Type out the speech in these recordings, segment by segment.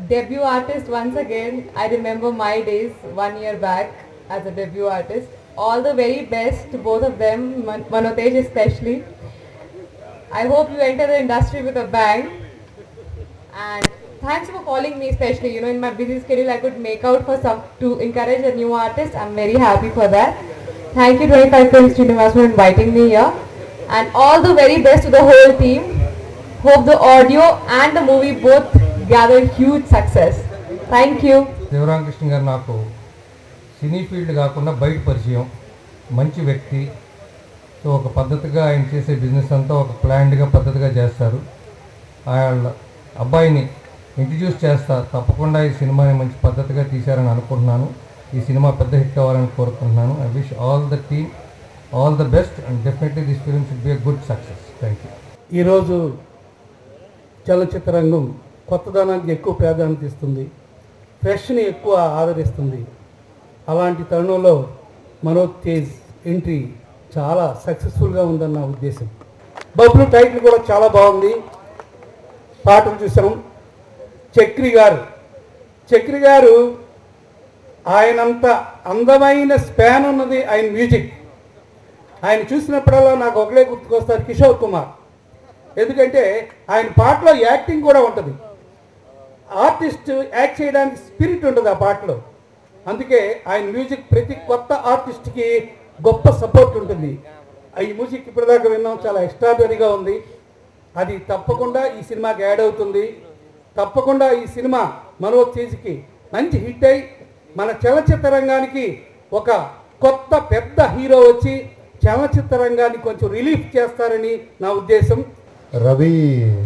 debut artist once again. I remember my days one year back as a debut artist. All the very best to both of them, Man- Manotej especially. I hope you enter the industry with a bang. And thanks for calling me, especially. You know, in my busy schedule, I could make out for some to encourage a new artist. I'm very happy for that. Thank you, 25 Films Srinivas, for inviting me here. And all the very best to the whole team. Hope the audio and the movie both gather huge success. Thank you. Sivaramakrishna గారు నాకు cine field కాకుండా బయట పరిచయం మంచి వ్యక్తి so ఒక పద్ధతిగా ఆయన చేసే బిజినెస్ అంతా ఒక ప్లాన్డ్గా పద్ధతిగా చేస్తారు వాళ్ళ అబ్బాయిని ఇంట్రడ్యూస్ చేస్తా తప్పకుండా ఈ సినిమాని మంచి పద్ధతిగా తీశారని అనుకుంటున్నాను ఈ సినిమా పెద్ద హిట్ అవ్వాలని కోరుకుంటున్నాను I wish all the team all the best and definitely this film should be a good success thank you ఈరోజు చలనచిత్ర రంగం కొత్తదనానికి ఎక్కువ ప్రాధాన్యత ఇస్తుంది ఫ్రెష్ని ఎక్కువ ఆదరిస్తుంది అలాంటి తరుణంలో మనోజ్ తేజ్ ఎంట్రీ చాలా సక్సెస్ఫుల్గా ఉందన్న నా ఉద్దేశం బబ్లు టైటిల్ కూడా చాలా బాగుంది పాటలు చూసాం చక్రి గారు చక్రి గారు ఆయనంత అందమైన స్పాన్ ఉన్నది ఆయన మ్యూజిక్ ఆయన చూసినప్పుడల్లా నాకు ఒకటే గుర్తుకొస్తారు కిషోర్ కుమార్ ఎందుకంటే ఆయన పాటలో యాక్టింగ్ కూడా ఉంటుంది ఆర్టిస్ట్ యాక్ట్ చేయడానికి స్పిరిట్ ఉంటుంది ఆ పాటలో అందుకే ఆయన మ్యూజిక్ ప్రతి కొత్త ఆర్టిస్ట్కి గొప్ప సపోర్ట్ ఉంటుంది ఈ మ్యూజిక్ ఇప్పటిదాకా విన్నాం చాలా ఎక్స్ట్రాడనరీగా ఉంది అది తప్పకుండా ఈ సినిమాకి యాడ్ అవుతుంది తప్పకుండా ఈ సినిమా మనోజ్ తేజ్కి మంచి హిట్ అయి మన చలచిత్ర రంగానికి ఒక కొత్త పెద్ద హీరో వచ్చి చలచిత్ర రంగాన్ని కొంచెం రిలీఫ్ చేస్తారని నా ఉద్దేశం రవి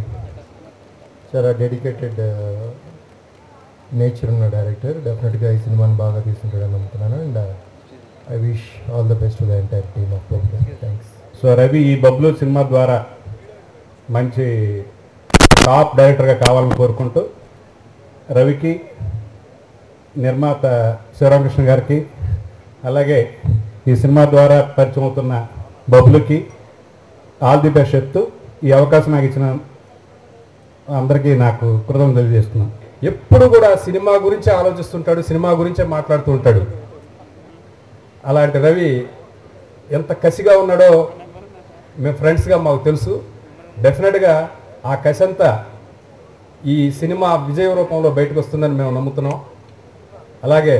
చాలా డెడికేటెడ్ నేచర్ ఉన్న డైరెక్టర్ డెఫినెట్గా ఈ సినిమాని బాగా తీసుకుంటాడని నమ్ముతున్నాను and I wish all the best to the entire team of thanks so Ravi ఈ బబ్లు సినిమా ద్వారా మంచి టాప్ డైరెక్టర్గా కావాలని కోరుకుంటూ రవికి నిర్మాత శివరామకృష్ణ గారికి అలాగే ఈ సినిమా ద్వారా పరిచయం అవుతున్న బబులుకి ఆల్ ది బెస్ట్ చెప్తూ ఈ అవకాశం నాకు ఇచ్చిన అందరికీ నాకు కృతజ్ఞతలు తెలియజేస్తున్నాను ఎప్పుడు కూడా సినిమా గురించే ఆలోచిస్తుంటాడు సినిమా గురించే మాట్లాడుతూ ఉంటాడు అలాంటి రవి ఎంత కసిగా ఉన్నాడో మేము ఫ్రెండ్స్గా మాకు తెలుసు డెఫినెట్గా ఆ కసి అంతా ఈ సినిమా విజయ రూపంలో బయటకు వస్తుందని మేము నమ్ముతున్నాం అలాగే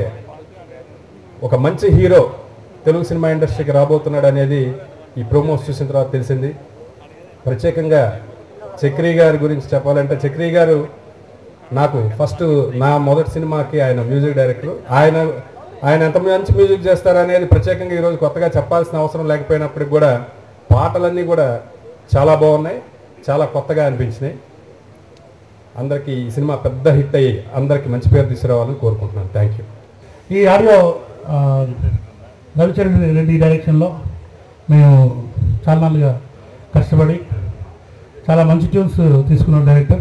ఒక మంచి హీరో తెలుగు సినిమా ఇండస్ట్రీకి రాబోతున్నాడు అనేది ఈ ప్రోమోస్ చూసిన తర్వాత తెలిసింది ప్రత్యేకంగా చక్రి గారి గురించి చెప్పాలంటే చక్రి గారు నాకు ఫస్ట్ నా మొదటి సినిమాకి ఆయన మ్యూజిక్ డైరెక్టర్ ఆయన ఆయన ఎంత మంచి మ్యూజిక్ చేస్తారనేది ప్రత్యేకంగా ఈరోజు కొత్తగా చెప్పాల్సిన అవసరం లేకపోయినప్పటికి కూడా పాటలన్నీ కూడా చాలా బాగున్నాయి చాలా కొత్తగా అనిపించినాయి అందరికీ ఈ సినిమా పెద్ద హిట్ అయ్యి అందరికీ మంచి పేరు తీసుకురావాలని కోరుకుంటున్నాను థ్యాంక్ యూ ఈ ఆడియో ఆ, రవిచరణ్ రెడ్డి డైరెక్షన్లో మేము చాలా నాలుగా కష్టపడి చాలా మంచి ట్యూన్స్ తీసుకున్నాం డైరెక్టర్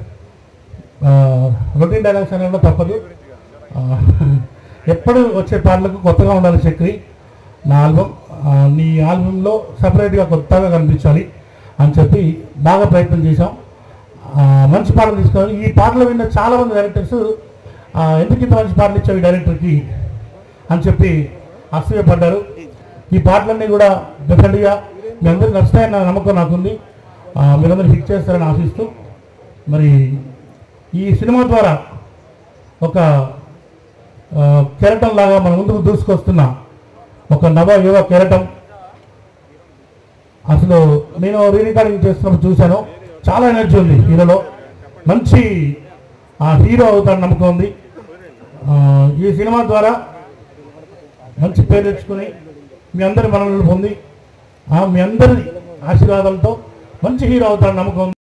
రొటీన్ డైలాగ్స్ అనడం తప్పదు ఆ, ఎప్పుడు వచ్చే పాటలకు కొత్తగా ఉండాలి చక్రి నా ఆల్బమ్ ఆ, నీ ఆల్బంలో సపరేట్గా కొత్తగా కనిపించాలి అని చెప్పి బాగా ప్రయత్నం చేశాం ఆ, మంచి పాటలు తీసుకోవాలి ఈ పాటలు విన్న చాలా మంది డైరెక్టర్స్ ఆ, ఎందుకు ఇంత మంచి పాటలు ఇచ్చావు ఈ డైరెక్టర్కి అని చెప్పి అసూయపడ్డారు ఈ పాటలన్నీ కూడా డెఫినెట్గా మీ అందరికి నచ్చుతాయన్న నమ్మకం నాకుంది ఆ, మీరందరూ హిట్ చేస్తారని ఆశిస్తూ మరి ఈ సినిమా ద్వారా ఒక ఆ, కెరటం లాగా మన ముందుకు దూసుకొస్తున్న ఒక నవ యువ కెరటం అసలు నేను రీ రికార్డింగ్ చేస్తున్నప్పుడు చూశాను చాలా ఎనర్జీ ఉంది హీరోలో మంచి ఆ హీరో అవుతాడు నమ్మకం ఉంది ఆ, ఈ సినిమా ద్వారా మంచి పేరు తెచ్చుకొని మీ అందరి మనల్ని పొంది ఆ, మీ అందరి ఆశీర్వాదాలతో మంచి హీరో అవుతాడు నమ్మకం ఉంది